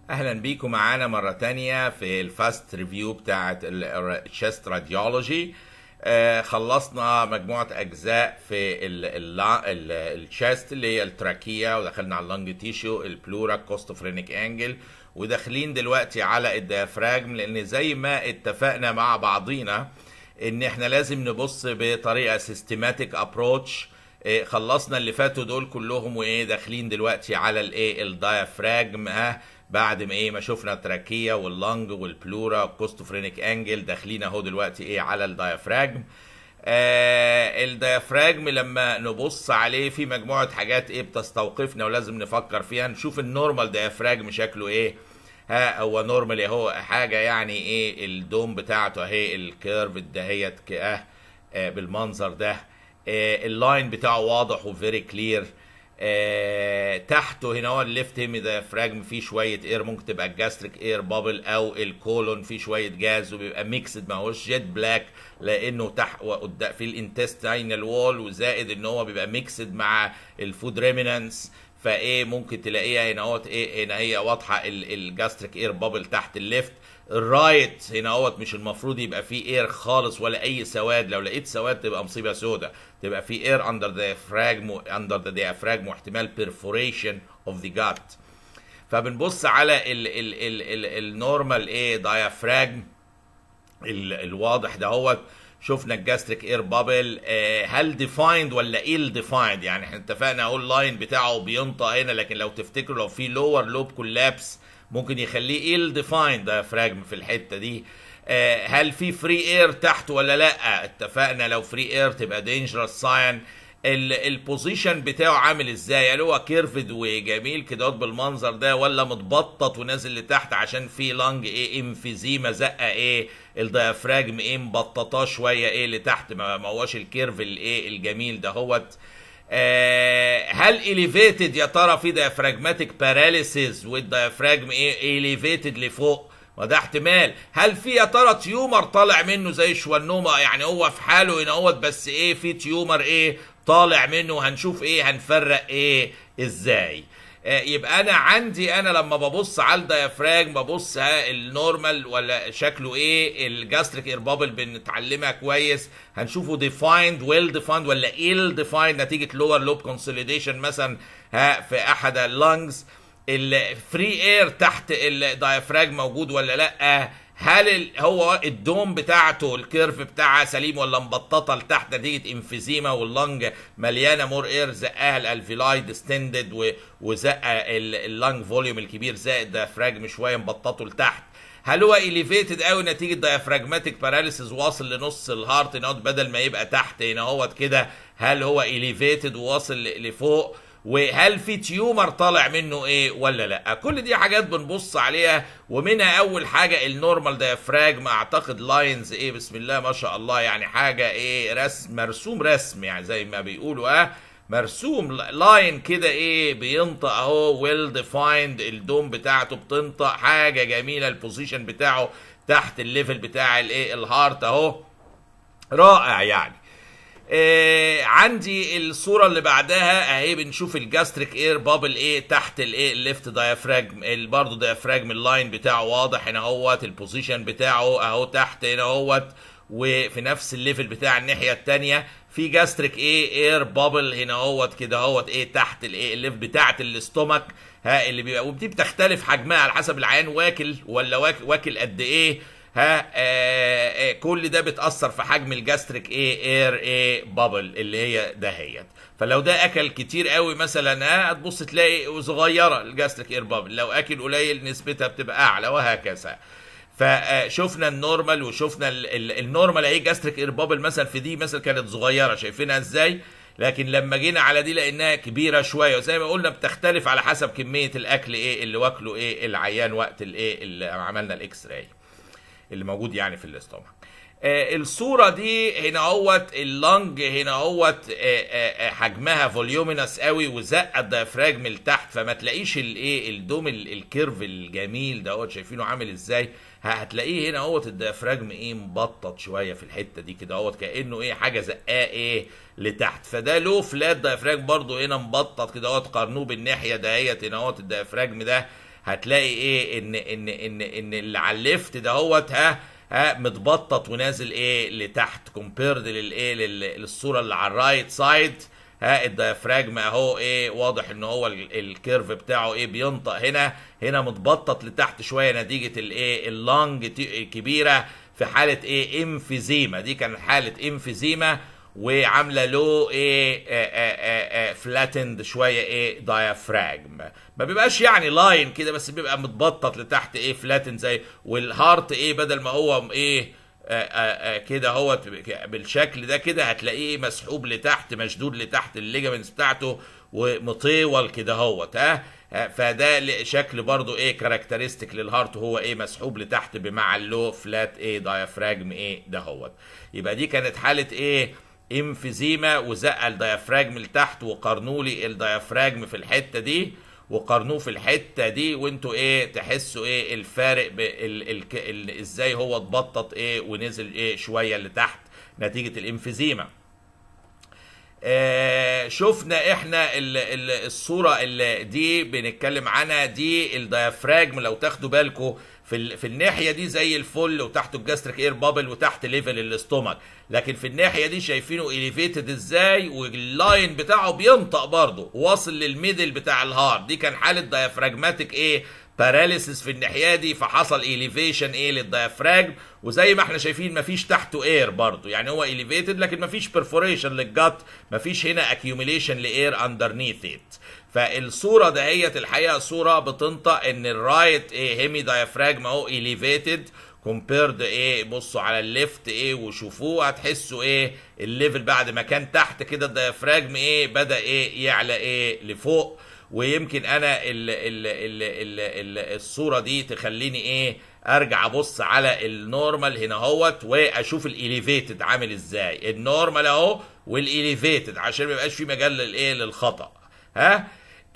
اهلا بيكم معانا مره تانية في الفاست ريفيو بتاعه الشيست راديولوجي آه خلصنا مجموعه اجزاء في الشيست اللي هي التراكيه ودخلنا على اللنج تيشو البلورا كوستوفرينيك انجل وداخلين دلوقتي على الديافراجم لان زي ما اتفقنا مع بعضينا ان احنا لازم نبص بطريقه سيستماتيك ابروتش خلصنا اللي فاتوا دول كلهم وايه داخلين دلوقتي على الايه الدايافراجم ها بعد ما ايه ما شفنا التراكيه واللنج والبلورا والكوستوفرينيك انجل داخلين اهو دلوقتي ايه على الدايافراجم آه الديافراجم لما نبص عليه في مجموعه حاجات ايه بتستوقفنا ولازم نفكر فيها نشوف النورمال ديافراجم شكله ايه ها هو نورمال اهو حاجه يعني ايه الدوم بتاعته اهي الكيرف دهيت اه بالمنظر ده آه اللاين بتاعه واضح وفيري كلير آه تحته هنا هو الليفت هيمي ديافراجم فيه شويه اير ممكن تبقى الجاستريك اير بابل او الكولون فيه شويه جاز وبيبقى ميكسد ما هوش جيت بلاك لانه تحت وقدام في الانتستينال وول وزائد ان هو بيبقى ميكسد مع الفود ريمينانس فايه ممكن تلاقيها هنا اهوت ايه هنا هي واضحه الجاستريك اير بابل تحت الليفت الرايت هنا اهوت مش المفروض يبقى فيه اير خالص ولا اي سواد لو لقيت سواد تبقى مصيبه سوداء تبقى في اير اندر ذا diaphragm اندر ذا diaphragm واحتمال perforation اوف ذا جات فبنبص على ال ال ال ال النورمال ايه diaphragm الواضح دهوت شفنا الجاستريك اير بابل هل ديفايند ولا ايل ديفايند يعني احنا اتفقنا اهو اللاين بتاعه بينطق هنا لكن لو تفتكروا لو في لور لوب كولابس ممكن يخليه ايل ديفايند دايفراجم في الحته دي آه هل في فري اير تحت ولا لا اتفقنا لو فري اير تبقى دينجرس ساين البوزيشن بتاعه عامل ازاي هل هو كيرفد وجميل كده بالمنظر ده ولا متبطط ونازل لتحت عشان في لانج ايه امفيزيما زقه ايه الديافراجم ايه مبططاه شويه ايه لتحت ما هوش الكيرف الايه الجميل ده هوت آه هل اليفيتد يا ترى في ديافراجماتيك باراليسيس والديافراجم ايه اليفيتد لفوق وده احتمال هل في يا ترى تيومر طالع منه زي شوانوما يعني هو في حاله هنا اهوت بس ايه في تيومر ايه طالع منه هنشوف ايه هنفرق ايه ازاي آه يبقى انا عندي انا لما ببص على الديافراجم ببص ها النورمال ولا شكله ايه الجاستريك اير بابل بنتعلمها كويس هنشوفه ديفايند ويل ديفايند ولا ايل ديفايند نتيجه لور لوب كونسوليديشن مثلا ها في احد اللنجز الفري اير تحت الدايفراج موجود ولا لا هل هو الدوم بتاعته الكيرف بتاعها سليم ولا مبططه لتحت نتيجه انفيزيما واللنج مليانه مور اير زقها الالفيلاي ديستندد وزقه اللنج فوليوم الكبير زائد دايفراجم شويه مبططه لتحت هل هو اليفيتد قوي نتيجه دايفراجماتيك باراليسيس واصل لنص الهارت هنا بدل ما يبقى تحت هنا هوت كده هل هو اليفيتد وواصل لفوق وهل في تيومر طالع منه ايه ولا لا كل دي حاجات بنبص عليها ومنها اول حاجه النورمال ديافراجم اعتقد لاينز ايه بسم الله ما شاء الله يعني حاجه ايه رسم مرسوم رسم يعني زي ما بيقولوا اه مرسوم لاين كده ايه بينطق اهو ويل ديفايند الدوم بتاعته بتنطق حاجه جميله البوزيشن بتاعه تحت الليفل بتاع الايه الهارت اهو رائع يعني آه عندي الصورة اللي بعدها اهي بنشوف الجاستريك اير بابل ايه تحت الايه الليفت دايافراجم برضه دايافراجم اللاين بتاعه واضح هنا اهوت البوزيشن بتاعه اهو تحت هنا اهوت وفي نفس الليفل بتاع الناحية التانية في جاستريك ايه اير بابل هنا اهوت كده اهوت ايه تحت الايه الليفت بتاعة الاستومك ها اللي بيبقى ودي بتختلف حجمها على حسب العيان واكل ولا واكل, واكل قد ايه ها آه آه كل ده بتاثر في حجم الجاستريك ايه اير ايه بابل اللي هي دهيت فلو ده اكل كتير قوي مثلا ها هتبص تلاقي صغيره الجاستريك اير بابل لو اكل قليل نسبتها بتبقى اعلى وهكذا فشفنا النورمال وشفنا النورمال اهي جاستريك اير بابل مثلا في دي مثلا كانت صغيره شايفينها ازاي لكن لما جينا على دي لقيناها كبيره شويه وزي ما قلنا بتختلف على حسب كميه الاكل ايه اللي واكله ايه العيان وقت الايه اللي عملنا الاكس راي اللي موجود يعني في الاستومك آه الصورة دي هنا اهوت اللنج هنا اهوت آه آه حجمها فوليومينس قوي وزقة الديافراجم لتحت فما تلاقيش الايه الدوم الكيرف الجميل دوت شايفينه عامل ازاي هتلاقيه هنا اهوت الديافراجم ايه مبطط شويه في الحته دي كده اهوت كانه ايه حاجه زقاه ايه لتحت فده لو فلات ديافراجم برضو هنا مبطط كده اهوت قارنوه بالناحيه دهيت هنا اهوت الديافراجم ده هتلاقي ايه ان ان ان ان اللي على الليفت دهوت ها ها متبطط ونازل ايه لتحت كومبيرد للايه لل- للصوره اللي على الرايت سايد ها الديافراجم اهو ايه واضح ان هو ال- الكيرف بتاعه ايه بينطق هنا هنا متبطط لتحت شويه نتيجه الايه اللانج تي- كبيره في حاله ايه امفيزيما دي كانت حاله امفيزيما وعامله له ايه فلاتند شويه ايه دايافراجم ما بيبقاش يعني لاين كده بس بيبقى متبطط لتحت ايه فلاتن زي والهارت ايه بدل ما هو ايه آه، آه، آه، كده هو بالشكل ده كده هتلاقيه مسحوب لتحت مشدود لتحت الليجامنتس بتاعته ومطول كده هوت ها آه، فده ل- شكل برضو ايه كاركترستيك للهارت هو ايه مسحوب لتحت بمع اللو فلات ايه دايافراجم ايه ده هوت يبقى دي كانت حاله ايه امفيزيما وزق الديافراجم لتحت وقارنوا لي الديافراجم في الحته دي وقارنوه في الحته دي وانتوا ايه تحسوا ايه الفارق ب- ال ال ال ازاي هو اتبطط ايه ونزل ايه شويه لتحت نتيجه الامفيزيما آه، شفنا احنا ال- ال- الصوره اللي دي بنتكلم عنها دي الديافراجم لو تاخدوا بالكم في ال- في الناحيه دي زي الفل وتحته الجاستريك اير بابل وتحت ليفل الاستومك لكن في الناحيه دي شايفينه اليفيتد ازاي واللاين بتاعه بينطق برضه واصل للميدل بتاع الهارت دي كان حاله ديافراجماتيك ايه باراليسيس في الناحيه دي فحصل اليفيشن ايه للديافراجم وزي ما احنا شايفين مفيش تحته اير برضه يعني هو اليفيتد لكن مفيش بيرفوريشن للجت مفيش هنا اكيوميليشن لاير اندرنيث ات فالصوره دهيت الحقيقه صوره بتنطق ان الرايت ايه هيمي دايفراجم اهو اليفيتد كومبيرد ايه بصوا على الليفت ايه وشوفوه هتحسوا ايه الليفل بعد ما كان تحت كده الديافراجم ايه بدا ايه يعلى ايه لفوق ويمكن انا ال ال ال ال ال الصوره دي تخليني ايه ارجع ابص على النورمال هنا اهوت واشوف الاليفيتد عامل ازاي النورمال اهو والاليفيتد عشان ما يبقاش في مجال للايه للخطا ها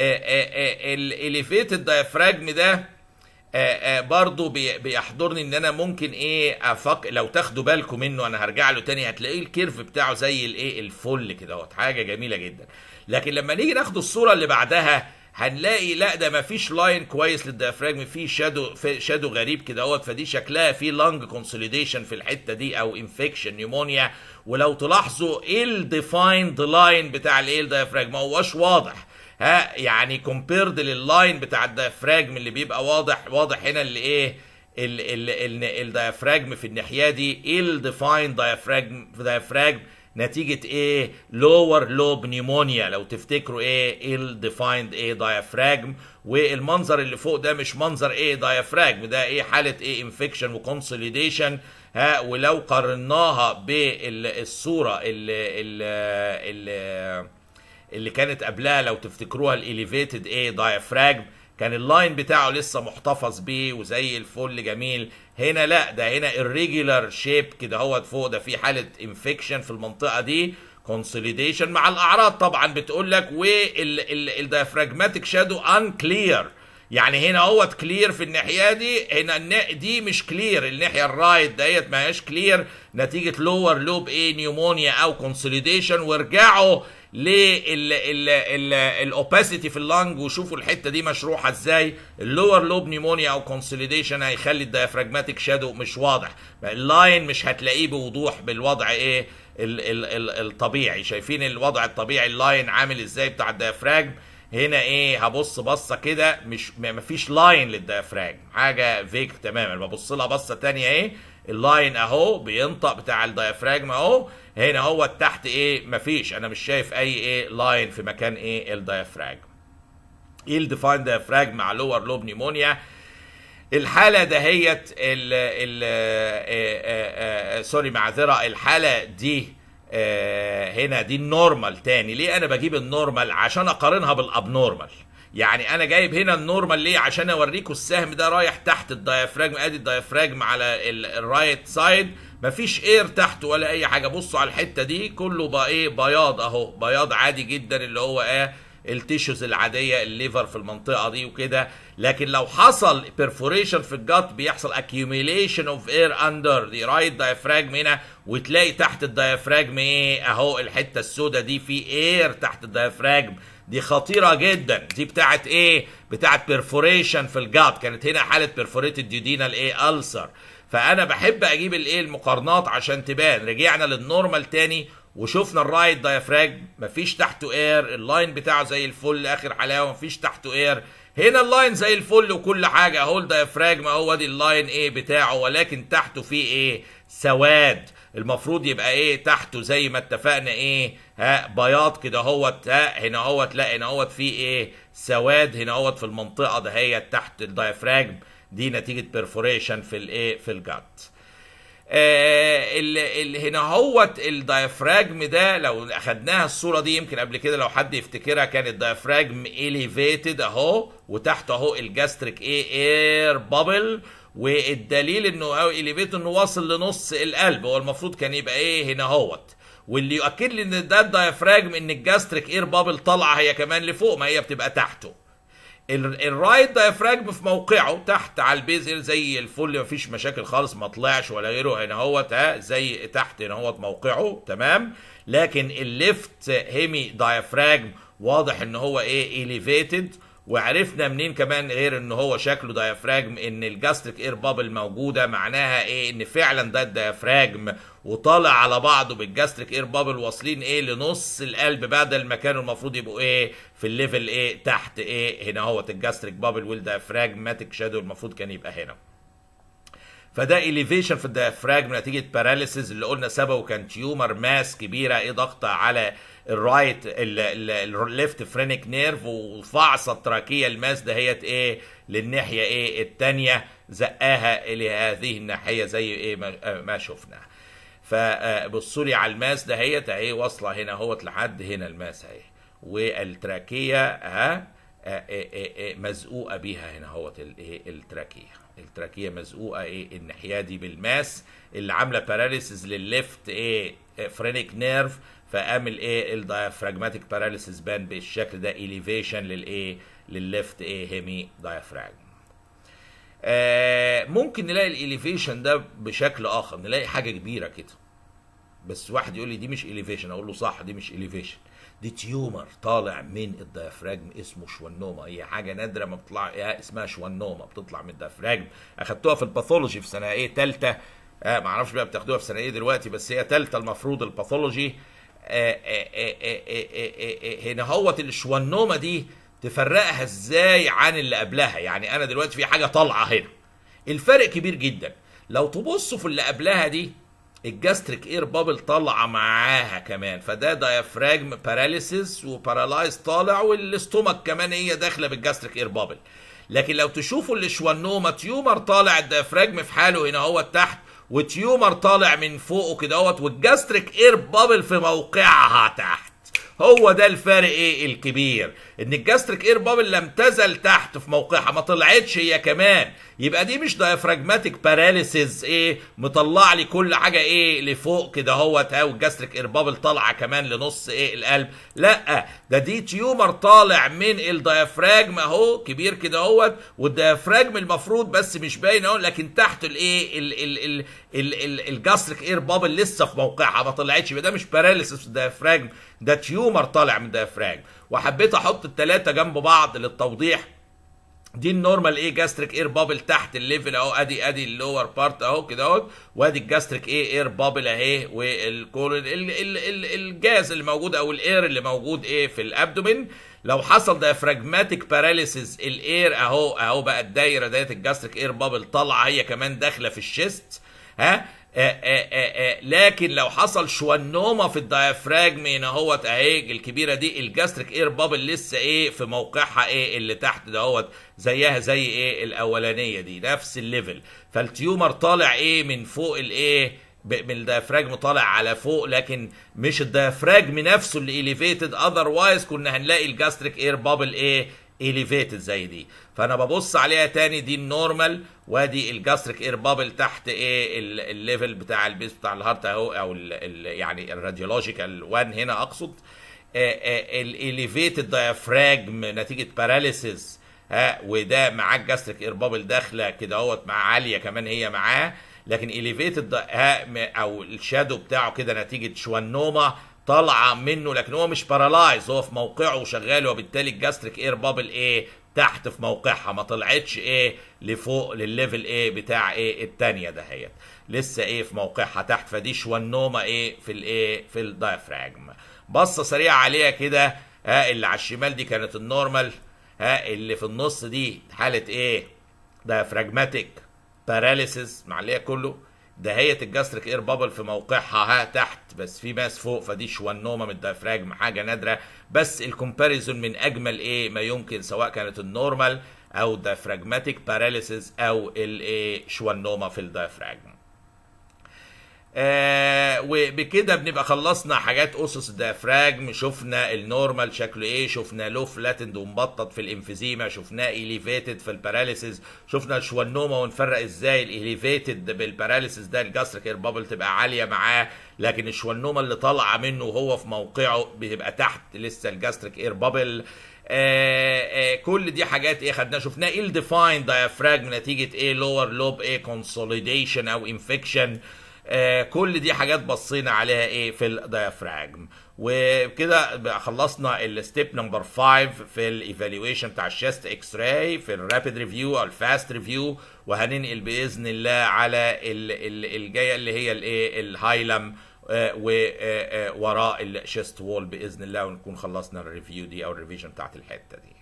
الاليفيتد دايفراجم ده آه، آه، برضو بي- بيحضرني ان انا ممكن ايه افق لو تاخدوا بالكم منه انا هرجع له تاني هتلاقيه الكيرف بتاعه زي الايه الفل كده اهوت حاجه جميله جدا لكن لما نيجي ناخد الصوره اللي بعدها هنلاقي لا ده مفيش لاين كويس للديافراجم في شادو في شادو غريب كده اهوت فدي شكلها في لانج كونسوليديشن في الحته دي او انفكشن نيمونيا ولو تلاحظوا ايه الديفايند لاين بتاع الايه الديافراجم ما هوش واضح ها يعني كومبيرد لللاين بتاع الديافراجم اللي بيبقى واضح واضح هنا اللي ايه ال ال ال الديافراجم في الناحيه دي الديفايند ديافراجم ديافراجم نتيجه ايه لور لوب نيمونيا لو تفتكروا ايه الديفايند ايه ديافراجم والمنظر اللي فوق ده مش منظر ايه ديافراجم ده ايه حاله ايه انفكشن وكونسوليديشن ها ولو قارناها بالصوره اللي اللي اللي كانت قبلها لو تفتكروها الاليفيتد ايه دايفراجم كان اللاين بتاعه لسه محتفظ بيه وزي الفل جميل هنا لا ده هنا الريجولار شيب كده هو فوق ده في حاله انفكشن في المنطقه دي كونسوليديشن مع الاعراض طبعا بتقول لك والديافراجماتيك شادو ان كلير يعني هنا اهوت كلير في الناحيه دي هنا النا- دي مش كلير الناحيه الرايت ديت ما هياش كلير نتيجه لور لوب ايه نيومونيا او كونسوليديشن وارجعوا للاوباسيتي في اللنج وشوفوا الحته دي مشروحه ازاي اللور لوب نيمونيا او كونسوليديشن هيخلي الديافراجماتيك شادو مش واضح اللاين مش هتلاقيه بوضوح بالوضع ايه ال ال ال الطبيعي شايفين الوضع الطبيعي اللاين عامل ازاي بتاع الديافراجم هنا ايه هبص بصه كده مش م- مفيش لاين للديافراجم حاجه فيك تماما ببص لها بصه تانية ايه اللاين اهو بينطق بتاع الديافراجم اهو هنا هو تحت ايه مفيش انا مش شايف اي ايه لاين في مكان ايه الديافراجم ايه الديفاين ديافراجم مع لور لوب نيمونيا الحالة دهيت ال ال آه، آه، آه، سوري معذرة الحالة دي آه، هنا دي النورمال تاني ليه انا بجيب النورمال عشان اقارنها بالابنورمال يعني انا جايب هنا النورمال ليه عشان اوريكم السهم ده رايح تحت الديافراجم ادي الديافراجم على ال- الرايت سايد مفيش اير تحت ولا اي حاجه بصوا على الحته دي كله بقى ايه بياض اهو بياض عادي جدا اللي هو ايه التيشوز العاديه الليفر في المنطقه دي وكده لكن لو حصل بيرفوريشن في الجت بيحصل accumulation اوف اير اندر دي رايت diaphragm هنا وتلاقي تحت الديافراجم ايه اهو الحته السوداء دي في اير تحت الديافراجم دي خطيره جدا دي بتاعت ايه بتاعت بيرفوريشن في الجات كانت هنا حاله بيرفوريتد ديودينال ايه ألسر فانا بحب اجيب الايه المقارنات عشان تبان رجعنا للنورمال تاني وشفنا الرايت دايفراج مفيش تحته اير اللاين بتاعه زي الفل اخر حلاوه مفيش تحته اير هنا اللاين زي الفل وكل حاجه اهو الدايفراج ما هو دي اللاين ايه بتاعه ولكن تحته فيه ايه سواد المفروض يبقى ايه تحته زي ما اتفقنا ايه ها بياض كده اهوت ها هنا اهوت لا هنا اهوت فيه ايه سواد هنا اهوت في المنطقه دهيت تحت الدايفراجم دي نتيجه بيرفوريشن في الايه في الجات آه اللي هنا هوت الدايفراجم ده لو اخدناها الصوره دي يمكن قبل كده لو حد يفتكرها كان الدايفراجم اليفيتد اهو وتحت اهو الجاستريك ايه اير بابل والدليل انه اليفيتد انه واصل لنص القلب هو المفروض كان يبقى ايه هنا هوت واللي يؤكد لي ان ده الدايفراجم ان الجاستريك اير بابل طالعه هي كمان لفوق ما هي بتبقى تحته الرايت دايفراجم في موقعه تحت على البيز زي الفل مفيش مشاكل خالص ما طلعش ولا غيره هنا اهوت ها زي تحت هنا اهوت موقعه تمام لكن الليفت هيمي دايفراجم واضح ان هو ايه اليفيتد وعرفنا منين كمان غير ان هو شكله دايفراجم ان الجاستريك اير بابل موجوده معناها ايه ان فعلا ده الدايفراجم وطالع على بعضه بالجاستريك اير بابل واصلين ايه لنص القلب بدل ما كانوا المفروض يبقوا ايه في الليفل ايه تحت ايه هنا اهوت الجاستريك بابل والدايفراجماتيك شادو المفروض كان يبقى هنا فده اليفيشن في الديافراجم نتيجه باراليسيس اللي قلنا سببه كان تيومر ماس كبيره ايه ضغطه على الرايت الليفت فرينك نيرف وفعصه التراكيه الماس دهيت ايه للناحيه ايه الثانيه زقاها الى هذه الناحيه زي ايه ما, ما شفنا فبصوا لي على الماس دهيت اهي واصله هنا اهوت لحد هنا الماس اهي والتراكيه ها مزقوقه بيها هنا اهوت الايه التراكيه التراكيه مزقوقه ايه الناحيه دي بالماس اللي عامله باراليسيس للليفت ايه فرينك نيرف فقام الايه الدايفراجماتيك باراليسيس بان بالشكل ده اليفيشن للايه للليفت ايه هيمي دايفراجم آه ممكن نلاقي الاليفيشن ده بشكل اخر نلاقي حاجه كبيره كده بس واحد يقول لي دي مش اليفيشن اقول له صح دي مش اليفيشن دي تيومر طالع من الديافراجم اسمه شوانوما هي حاجه نادره ما بتطلع اسمها شوانوما بتطلع من الديافراجم اخدتوها في الباثولوجي في سنه ايه ثالثه آه ما اعرفش بقى بتاخدوها في سنه ايه دلوقتي بس هي ثالثه المفروض الباثولوجي آه آه آه هنا هوت الشوانوما دي تفرقها ازاي عن اللي قبلها يعني انا دلوقتي في حاجه طالعه هنا الفرق كبير جدا لو تبصوا في اللي قبلها دي الجاستريك اير بابل طالعه معاها كمان فده دايفراجم باراليسيس وبارالايز طالع والاستومك كمان هي داخله بالجاستريك اير بابل لكن لو تشوفوا الشوانوما تيومر طالع الدايفراجم في حاله هنا هو تحت وتيومر طالع من فوقه كده اهوت والجاستريك اير بابل في موقعها تحت هو ده الفارق ايه الكبير ان الجاستريك اير بابل لم تزل تحت في موقعها ما طلعتش هي كمان يبقى دي مش دايفراجماتيك باراليسيز ايه مطلع لي كل حاجه ايه لفوق كده اهوت ها والجاستريك اير بابل طالعه كمان لنص ايه القلب لا ده دي تيومر طالع من الدايفراجم اهو كبير كده اهوت والدايفراجم المفروض بس مش باين اهو لكن تحت الايه الجاستريك اير بابل لسه في موقعها ما طلعتش يبقى ده مش باراليسيس الدايفراجم ده تيومر طالع من الدايفراجم وحبيت احط الثلاثه جنب بعض للتوضيح دي النورمال ايه جاستريك اير بابل تحت الليفل اهو ادي ادي اللور بارت اهو كده اهو وادي الجاستريك ايه اير بابل اهي والكولون الجاز اللي موجود او الاير اللي موجود ايه في الابدومين لو حصل دايفراجماتيك باراليسيس الاير اهو اهو بقى الدايره ديت الجاستريك اير بابل طالعه هي كمان داخله في الشيست ها آآ آآ لكن لو حصل شوانوما في الدايفراجم هنا اهوت اهي الكبيره دي الجاستريك اير بابل لسه ايه في موقعها ايه اللي تحت دهوت زيها زي ايه الاولانيه دي نفس الليفل فالتيومر طالع ايه من فوق الايه من الديافراجم طالع على فوق لكن مش الديافراجم نفسه اللي اليفيتد اذروايز كنا هنلاقي الجاستريك اير بابل ايه اليفيتد زي دي فانا ببص عليها تاني دي النورمال وادي الجاستريك اير بابل تحت ايه الليفل بتاع البيس بتاع الهارت اهو او ال ال يعني الراديولوجيكال 1 هنا اقصد الاليفيتد دايفراجم نتيجه باراليسيس ها وده معاه الجاستريك اير بابل داخله كده اهوت مع عاليه كمان هي معاه لكن اليفيتد او الشادو بتاعه كده نتيجه شوانوما طالعه منه لكن هو مش بارالايز هو في موقعه وشغال وبالتالي الجاستريك اير بابل ايه تحت في موقعها ما طلعتش ايه لفوق للليفل ايه بتاع ايه التانية دهيت لسه ايه في موقعها تحت فدي شوانوما ايه في الايه في الدايفراجم بصه سريعه عليها كده ها اللي على الشمال دي كانت النورمال ها اللي في النص دي حاله ايه دايفراجماتيك باراليسيس مع اللي هي كله دهية الجاستريك اير بابل في موقعها ها تحت بس في ماس فوق فدي شوانوما من الدايفراجم حاجه نادره بس الكومباريزون من اجمل ايه ما يمكن سواء كانت النورمال او دايفراجماتيك باراليسيس او الايه شوانوما في الدايفراجم آه وبكده بنبقى خلصنا حاجات اسس الديافراجم شفنا النورمال شكله ايه شفنا لو فلاتند ومبطط في الانفيزيما شفناه اليفيتد في الباراليسيس شفنا الشوانوما ونفرق ازاي الاليفيتد بالباراليسيس ده الجاستريك اير بابل تبقى عاليه معاه لكن الشوانوما اللي طالعه منه وهو في موقعه بتبقى تحت لسه الجاستريك اير بابل آه آه كل دي حاجات ايه خدناها شفناه ايه الديفايند دايافراجم نتيجه ايه لور لوب ايه كونسوليديشن او انفكشن آه كل دي حاجات بصينا عليها ايه في الديافراجم وكده خلصنا الستيب نمبر 5 في الايفالويشن بتاع الشيست اكس راي في الرابيد ريفيو او الفاست ريفيو وهننقل باذن الله على الجايه اللي هي الايه الهايلم آه ووراء الشيست وول باذن الله ونكون خلصنا الريفيو دي او الريفيجن بتاعت الحته دي